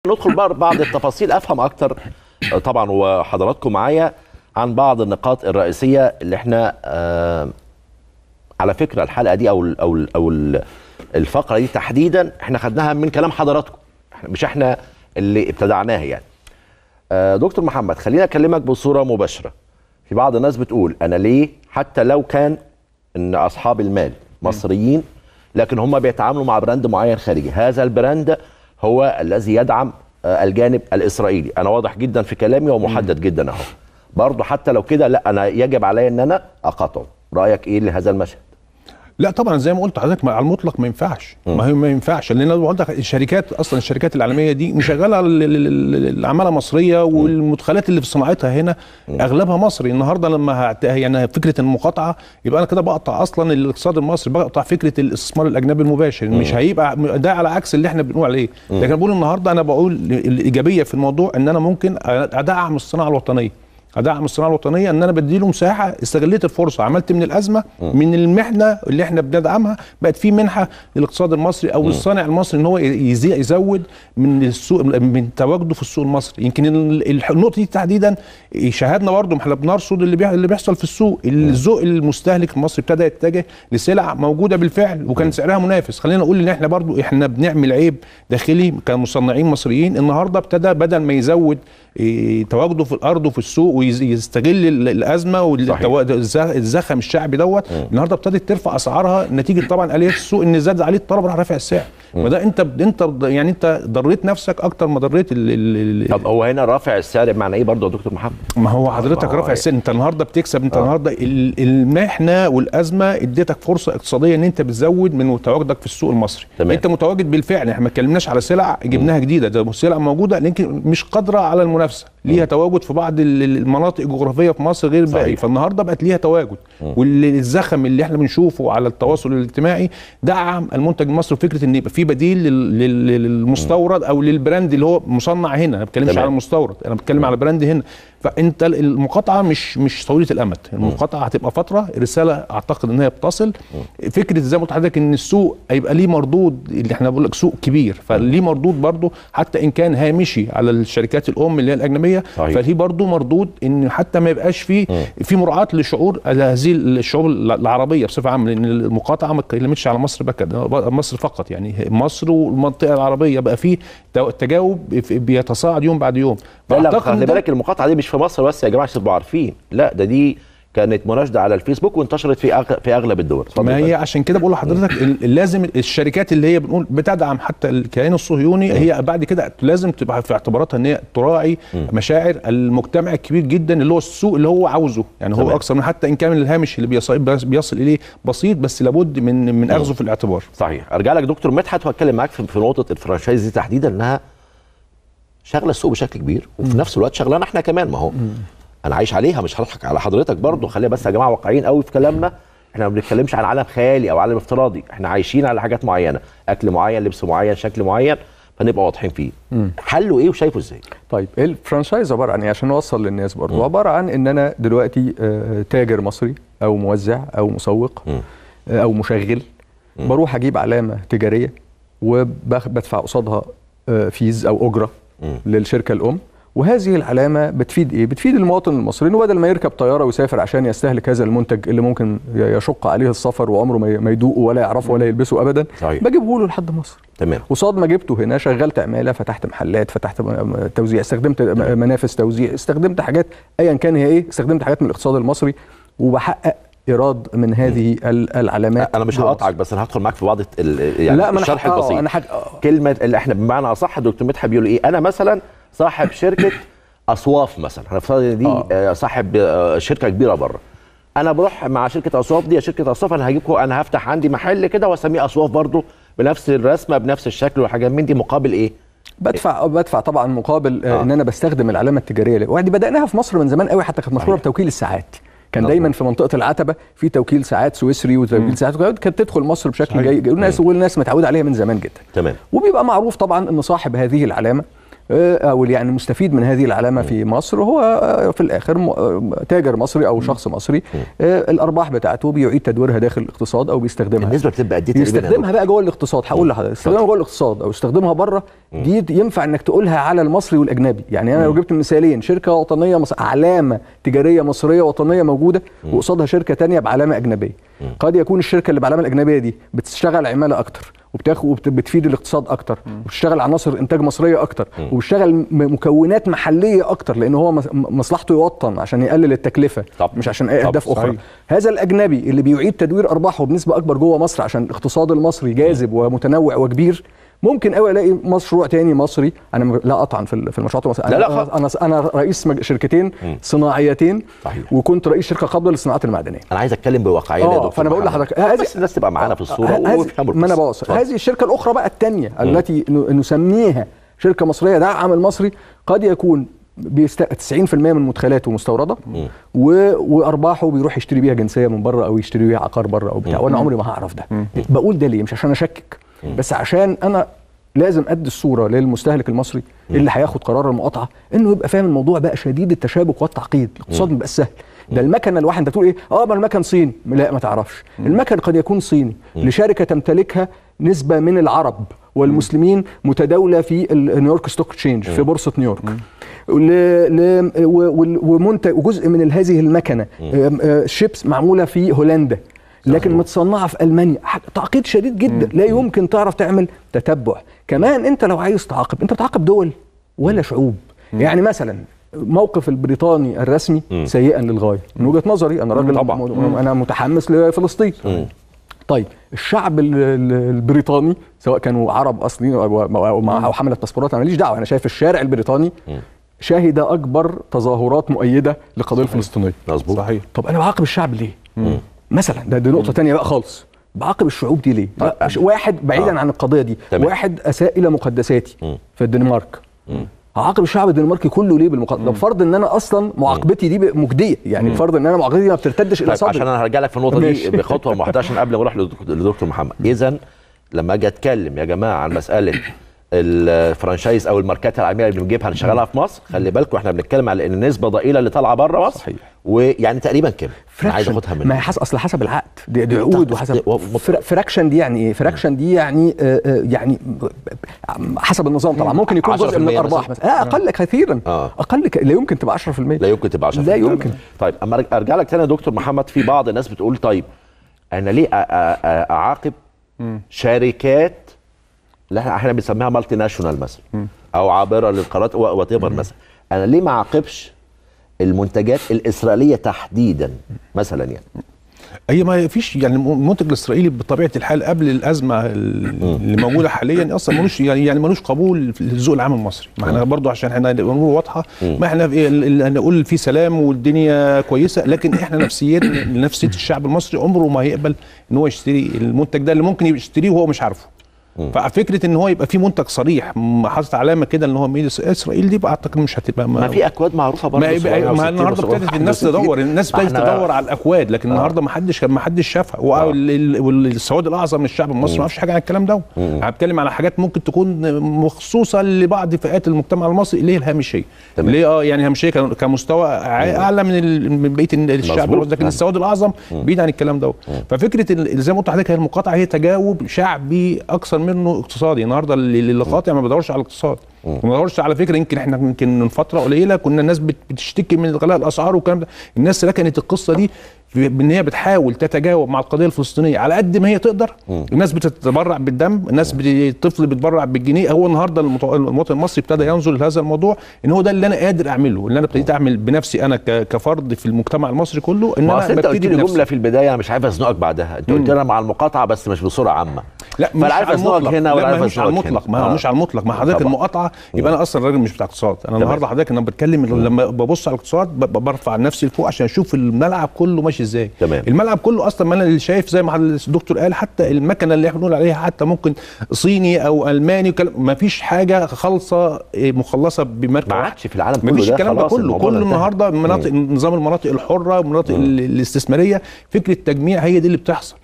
ندخل بقى بعض التفاصيل افهم اكتر آه، طبعا وحضراتكم معايا عن بعض النقاط الرئيسيه اللي احنا آه على فكره الحلقه دي او ال او ال او ال الفقره دي تحديدا احنا خدناها من كلام حضراتكم إحنا- مش احنا اللي ابتدعناها يعني آه دكتور محمد خليني اكلمك بصوره مباشره في بعض الناس بتقول انا ليه حتى لو كان ان اصحاب المال مصريين لكن هم بيتعاملوا مع براند معين خارجي هذا البراند هو الذي يدعم آه، الجانب الاسرائيلي انا واضح جدا في كلامي ومحدد جدا اهو برضه حتى لو كده لا انا يجب علي ان انا اقاطعه رايك ايه لهذا المشهد لا طبعا زي ما قلت حضرتك ما- على المطلق ما ينفعش ما هي ما ينفعش لان انا بقول لك الشركات اصلا الشركات العالميه دي مشغله ال- ال- ال- العماله مصريه والمدخلات اللي في صناعتها هنا اغلبها مصري النهارده لما هت... يعني فكره المقاطعه يبقى انا كده بقطع اصلا الاقتصاد المصري بقطع فكره الاستثمار الاجنبي المباشر مش هيبقى ده على عكس اللي احنا بنقول عليه لكن بقول النهارده انا بقول الايجابيه في الموضوع ان انا ممكن ادعم الصناعه الوطنيه ادعم الصناعه الوطنيه ان انا بديله مساحه استغليت الفرصه عملت من الازمه من المحنه اللي احنا بندعمها بقت في منحه للاقتصاد المصري او للصانع المصري ان هو يزي- يزود من السوق من تواجده في السوق المصري يمكن ال- ال- النقطه دي تحديدا شاهدنا برضه احنا بنرصد اللي بيح- اللي بيحصل في السوق الذوق المستهلك المصري ابتدى يتجه لسلع موجوده بالفعل وكان سعرها منافس خلينا نقول ان احنا برضه احنا بنعمل عيب داخلي كمصنعين مصريين النهارده ابتدى بدل ما يزود إيه، تواجده في الارض وفي السوق ويستغل ال- الازمه والزخم الشعبي دوت النهارده ابتدت ترفع اسعارها نتيجه طبعا اليه السوق ان زاد عليه الطلب راح رافع السعر وده انت انت يعني انت ضريت نفسك اكتر ما ضريت ال- ال- ال- طب هو هنا رافع السعر بمعنى ايه برضه يا دكتور محمد ما هو حضرتك ما هو رافع إيه؟ السن انت النهارده بتكسب انت النهارده ال- المحنه والازمه اديتك فرصه اقتصاديه ان انت بتزود من تواجدك في السوق المصري تمام. انت متواجد بالفعل احنا ما اتكلمناش على سلع جبناها جديده ده سلع موجوده لكن مش قادره على المنافسه ليها تواجد في بعض ال- المناطق الجغرافيه في مصر غير الباقي صحيح. فالنهارده بقت ليها تواجد والزخم اللي احنا بنشوفه على التواصل الاجتماعي دعم المنتج المصري فكره ان يبقى في بديل لل- لل- للمستورد او للبراند اللي هو مصنع هنا انا ما بتكلمش تمام. على المستورد انا بتكلم على براند هنا فانت المقاطعه مش مش طويله الامد المقاطعه هتبقى فتره رساله اعتقد ان هي بتصل فكره زي ما قلت لحضرتك ان السوق هيبقى ليه مردود اللي احنا بنقول لك سوق كبير فليه مردود برضه حتى ان كان هامشي على الشركات الام اللي هي الاجنبيه صحيح. فليه برضه مردود ان حتى ما يبقاش فيه في مراعاه لشعور هذه الشعوب العربيه بصفه عامه لان المقاطعه ما اتكلمتش على مصر بقى مصر فقط يعني مصر والمنطقه العربيه بقى فيه تجاوب بيتصاعد يوم بعد يوم لا لا فأعتقد خلي ده- بالك المقاطعه دي مش في مصر بس يا جماعه عشان تبقوا عارفين لا ده دي كانت مناشده على الفيسبوك وانتشرت في أغ... في اغلب الدول اتفضل ما يا هي فندم. عشان كده بقول لحضرتك ال- لازم الشركات اللي هي بنقول بتدعم حتى الكيان الصهيوني هي بعد كده لازم تبقى في اعتباراتها ان هي تراعي مشاعر المجتمع الكبير جدا اللي هو السوق اللي هو عاوزه يعني هو تمام. اكثر من حتى ان كان الهامش اللي بيصل, بيصل اليه بسيط بس لابد من من اخذه في الاعتبار صحيح ارجع لك دكتور مدحت واتكلم معاك في في نقطه الفرانشايز دي تحديدا انها شغله السوق بشكل كبير وفي نفس الوقت شغلانه احنا كمان ما هو انا عايش عليها مش هضحك على حضرتك برضه خلينا بس يا جماعه واقعيين قوي في كلامنا احنا ما بنتكلمش عن عالم خيالي او عالم افتراضي احنا عايشين على حاجات معينه اكل معين لبس معين شكل معين فنبقى واضحين فيه حله ايه وشايفه ازاي طيب الفرانشايز عباره عن ايه عشان نوصل للناس برضه عباره عن ان انا دلوقتي آه، تاجر مصري او موزع او مسوق مم. آه، او مشغل بروح اجيب علامه تجاريه وبدفع قصادها آه، فيز او اجره مم. للشركه الام وهذه العلامه بتفيد ايه؟ بتفيد المواطن المصري انه بدل ما يركب طياره ويسافر عشان يستهلك هذا المنتج اللي ممكن يشق عليه السفر وعمره ما ما يدوقه ولا يعرفه ولا يلبسه ابدا صحيح. بجيبه له لحد مصر تمام قصاد ما جبته هنا شغلت عماله فتحت محلات فتحت م- توزيع استخدمت م- منافس توزيع استخدمت حاجات ايا كان هي ايه استخدمت حاجات من الاقتصاد المصري وبحقق ايراد من هذه ال- العلامات انا مش جوه هقاطعك بس انا هدخل معاك في بعض ال- يعني لا ما انا الشرح حق- آه، البسيط انا حاج... آه. كلمه اللي احنا بمعنى اصح دكتور مدحت بيقول ايه انا مثلا صاحب شركه اصواف مثلا هنفترض ان دي آه. آه، صاحب آه، شركه كبيره بره انا بروح مع شركه اصواف دي يا شركه اصواف انا هجيبكم انا هفتح عندي محل كده واسميه اصواف برضو بنفس الرسمه بنفس الشكل والحاجات من دي مقابل ايه بدفع بدفع طبعا مقابل آه. آه. ان انا بستخدم العلامه التجاريه ودي بداناها في مصر من زمان قوي حتى كانت مشهوره صحيح. بتوكيل الساعات كان مظبوط. دايما في منطقه العتبه في توكيل ساعات سويسري وتوكيل ساعات كانت تدخل مصر بشكل صحيح. جيد والناس والناس متعوده عليها من زمان جدا تمام وبيبقى معروف طبعا ان صاحب هذه العلامه آه، او يعني المستفيد من هذه العلامه في مصر هو آه، في الاخر م- آه، تاجر مصري او شخص مصري آه، الارباح بتاعته بيعيد تدويرها داخل الاقتصاد او بيستخدمها النسبه بتبقى قد ايه تقريبا يا يستخدمها بقى جوه الاقتصاد هقول لحضرتك يستخدمها جوه الاقتصاد او يستخدمها بره دي ينفع انك تقولها على المصري والاجنبي يعني انا لو جبت مثالين شركه وطنيه مص... علامه تجاريه مصريه وطنيه موجوده وقصادها شركه تانية بعلامه اجنبيه قد يكون الشركه اللي بعلامه الاجنبيه دي بتشتغل عماله اكتر وبتاخد وبتفيد الاقتصاد اكتر وبتشتغل عناصر انتاج مصريه اكتر وبتشتغل م- مكونات محليه اكتر لان هو مس- م- مصلحته يوطن عشان يقلل التكلفه طب. مش عشان اي طب، اهداف اخرى صحيح. هذا الاجنبي اللي بيعيد تدوير ارباحه بنسبه اكبر جوه مصر عشان الاقتصاد المصري جاذب ومتنوع وكبير ممكن قوي الاقي مشروع تاني مصري انا م- لا اطعن في ال- في المشروعات المصريه لا، لا، انا انا انا رئيس مج- شركتين صناعيتين صحيح. وكنت رئيس شركه قابله للصناعات المعدنيه انا عايز اتكلم بواقعيه يا اه دكتور فانا بقول محمد. لحضرتك هذه بس الناس تبقى معانا في الصوره هذه- ويفهموا ما انا القصة. بوصل اتفضل. هذه الشركه الاخرى بقى الثانيه التي ن- نسميها شركه مصريه دعم المصري قد يكون بيست... 90% من مدخلاته مستورده و... وارباحه بيروح يشتري بيها جنسيه من بره او يشتري بيها عقار بره او بتاع وانا عمري ما هعرف ده بقول ده ليه مش عشان اشكك بس عشان انا لازم ادي الصوره للمستهلك المصري اللي هياخد قرار المقاطعه انه يبقى فاهم الموضوع بقى شديد التشابك والتعقيد الاقتصاد ما بقاش سهل ده المكنه الواحد انت تقول ايه اه ما المكن صيني لا ما تعرفش المكن قد يكون صيني لشركه تمتلكها نسبه من العرب والمسلمين متداوله في ال- نيويورك ستوك تشينج في بورصه نيويورك ل... ل... و- وال- ومنتج وجزء من هذه المكنه آم، آه، شيبس معموله في هولندا لكن متصنعه في المانيا ح- تعقيد شديد جدا لا يمكن تعرف تعمل تتبع كمان انت لو عايز تعاقب انت بتعاقب دول ولا شعوب يعني مثلا موقف البريطاني الرسمي سيئا للغايه من وجهه نظري انا راجل طبعاً. م- انا متحمس لفلسطين طيب الشعب ال- ال- البريطاني سواء كانوا عرب اصليين او او, أو حمله باسبورات انا ماليش دعوه انا شايف الشارع البريطاني شهد اكبر تظاهرات مؤيده للقضيه الفلسطينيه مظبوط صحيح طب انا بعاقب الشعب ليه؟ مثلا ده دي نقطه تانية بقى خالص بعاقب الشعوب دي ليه؟ لا مش واحد بعيدا آه. عن القضيه دي تمام. واحد اساء الى مقدساتي في الدنمارك هعاقب الشعب الدنماركي كله ليه بالمقدس ده بفرض ان انا اصلا معاقبتي دي مجديه يعني بفرض ان انا معاقبتي دي ما بترتدش الى طيب صدري عشان انا هرجع لك في النقطه دي ماشي. بخطوه واحده عشان قبل ما اروح لدك- لدكتور محمد اذا لما اجي اتكلم يا جماعه عن مساله الفرانشايز او الماركات العالميه اللي بنجيبها نشغلها في مصر خلي بالكم احنا بنتكلم على ان النسبه ضئيله اللي طالعه بره مصر صحيح. ويعني تقريبا كام انا عايز فراكشن اخدها ما هي منك حسب اصل حسب العقد دي, دي عقود وحسب و- فرا- فراكشن دي يعني ايه فراكشن دي يعني آه آه يعني حسب النظام طبعا ممكن يكون جزء 10% من الارباح مثلاً. مثلا لا اقل كثيرا آه. اقل ك... لا يمكن تبقى 10% لا يمكن تبقى 10 لا يمكن. طيب اما أرج- ارجع لك تاني يا دكتور محمد في بعض الناس بتقول طيب انا ليه أ- أ- أ- اعاقب شركات اللي احنا احنا بنسميها مالتي ناشونال مثلا او عابره للقارات وات ايفر مثلا انا ليه ما اعاقبش المنتجات الاسرائيليه تحديدا مثلا يعني هي ما فيش يعني المنتج الاسرائيلي بطبيعه الحال قبل الازمه اللي موجوده حاليا اصلا ملوش يعني يعني ملوش قبول في الذوق العام المصري ما احنا برضو عشان احنا الامور واضحه ما احنا في ال- ال- نقول في سلام والدنيا كويسه لكن احنا نفسيتنا نفسيه الشعب المصري عمره ما هيقبل ان هو يشتري المنتج ده اللي ممكن يشتريه وهو مش عارفه ففكره ان هو يبقى في منتج صريح م- حاطط علامه كده ان هو ميد اسرائيل دي بقى اعتقد مش هتبقى ما في اكواد معروفه برضه ما يبقى صغيرة ما وستين النهارده وسبعين ابتدت الناس وستين. تدور الناس ما ابتدت احنا- تدور على الاكواد لكن النهارده ما حدش ما حدش شافها وال- والسواد الاعظم من الشعب المصري ما يعرفش حاجه عن الكلام ده انا بتكلم على حاجات ممكن تكون مخصوصه لبعض فئات المجتمع المصري اللي هي الهامشيه تمام. اللي هي اه يعني هامشيه ك- كمستوى ع- اعلى من ال- من بقيه الشعب مظبوط. لكن السواد الاعظم بعيد عن الكلام ده ففكره ال- زي ما قلت لحضرتك هي المقاطعه هي تجاوب شعبي اكثر منه اقتصادي النهارده اللي اللي قاطع ما بيدورش على الاقتصاد ما بيدورش على فكره يمكن احنا يمكن من فتره قليله كنا الناس بت- بتشتكي من غلاء الاسعار والكلام ده الناس ركنت القصه دي في- بان هي بتحاول تتجاوب مع القضيه الفلسطينيه على قد ما هي تقدر الناس بتتبرع بالدم الناس بت- الطفل بيتبرع بالجنيه هو النهارده المط- المواطن المصري ابتدى ينظر لهذا الموضوع ان هو ده اللي انا قادر اعمله اللي انا ابتديت اعمل بنفسي انا ك- كفرد في المجتمع المصري كله ان ما انا اصل انت قلت ببتدي لي بنفسي. جمله في البدايه انا مش عارف ازنقك بعدها انت قلت لي انا مع المقاطعه بس مش بصوره عامه لا مش فلا عارف على ازنقك المطلق هنا ولا لا عارف ما مش على ازنقك المطلق هنا. ما آه. مش على المطلق ما حضرتك طبعا. المقاطعه يبقى انا اصلا راجل مش بتاع اقتصاد انا النهارده حضرتك انا بتكلم لما ببص على الاقتصاد ب- ب- برفع نفسي لفوق عشان اشوف الملعب كله ماشي ازاي تمام. الملعب كله اصلا ما انا اللي شايف زي ما الدكتور قال حتى المكنه اللي احنا بنقول عليها حتى ممكن صيني او الماني وكلام ما فيش حاجه خالصه إيه، مخلصه بماركه ما واحدة. عادش في العالم ما كله فيش ده الكلام ده خلاص كله الموضوع كله ده انتهى. النهارده مناطق نظام المناطق الحره والمناطق ال- الاستثماريه فكره تجميع هي دي اللي بتحصل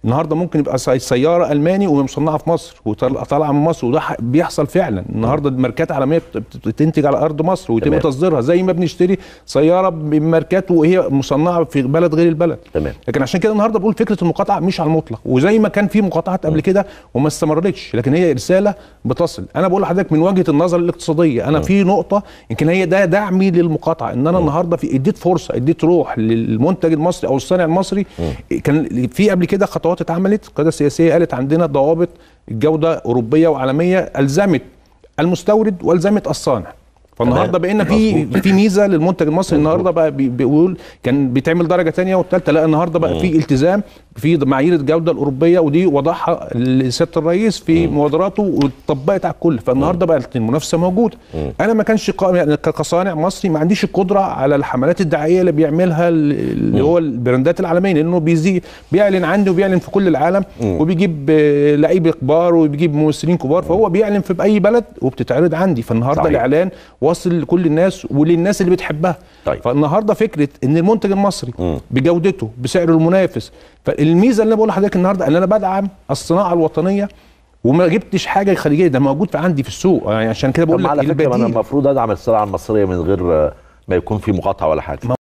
النهارده ممكن يبقى سي- سياره الماني ومصنعه في مصر وطالعه من مصر وده ح- بيحصل فعلا النهارده ماركات عالميه بت- بت- بتنتج على ارض مصر ويتم تمام. تصديرها زي ما بنشتري سياره بماركات وهي مصنعه في بلد غير البلد تمام. لكن عشان كده النهارده بقول فكره المقاطعه مش على المطلق وزي ما كان في مقاطعات قبل كده وما استمرتش لكن هي رساله بتصل انا بقول لحضرتك من وجهه النظر الاقتصاديه انا في نقطه يمكن هي ده دعمي للمقاطعه ان انا النهارده في اديت فرصه اديت روح للمنتج المصري او الصانع المصري كان في قبل كده خطوات اتعملت القياده السياسيه قالت عندنا ضوابط الجوده اوروبيه وعالميه الزمت المستورد والزمت الصانع فالنهارده تمام. بقينا في في ميزه للمنتج المصري النهارده بقى بي- بيقول كان بيتعمل درجه تانية والثالثه لا النهارده بقى في التزام في معايير الجوده الاوروبيه ودي وضعها سياده الرئيس في مبادراته واتطبقت على الكل فالنهارده بقت المنافسه موجوده انا ما كانش قا- يعني ك- كصانع مصري ما عنديش القدره على الحملات الدعائيه اللي بيعملها ال- اللي هو البراندات العالميه لانه بيزي بيعلن عندي وبيعلن في كل العالم وبيجيب آه، لعيبه كبار وبيجيب ممثلين كبار فهو بيعلن في اي بلد وبتتعرض عندي فالنهارده صحيح. الاعلان واصل لكل الناس وللناس اللي بتحبها طيب. فالنهارده فكره ان المنتج المصري مم. بجودته بسعره المنافس فالميزه اللي انا بقول لحضرتك النهارده ان انا بدعم الصناعه الوطنيه وما جبتش حاجه خارجيه ده موجود في عندي في السوق يعني عشان كده طب بقول ما لك على فكره ما انا البديل المفروض ادعم الصناعه المصريه من غير آه، ما يكون في مقاطعه ولا حاجه